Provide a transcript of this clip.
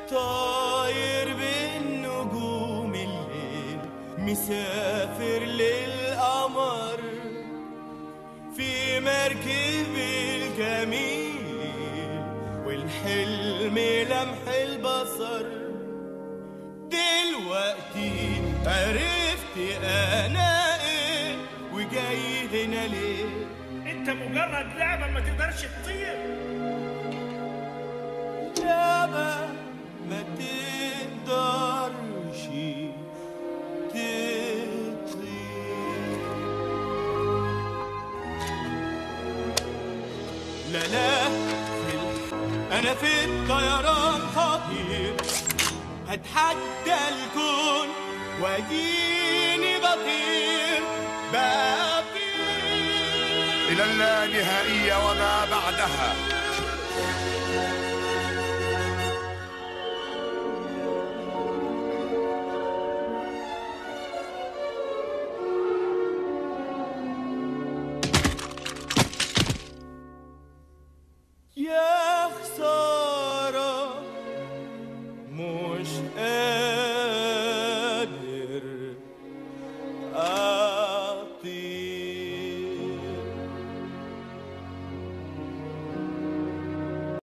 طاير بين نجوم الليل مسافر للقمر في مركب الجميل والحلم لمح البصر دلوقتي عرفت انا ايه وجاي هنا ليه انت مجرد لعبه ما تقدرش تطير لعبة ما تقدرش تطير لا لا في ال- انا في الطيران خطير هتحدى الكون واديني بطير بطير إلى اللانهائية وما بعدها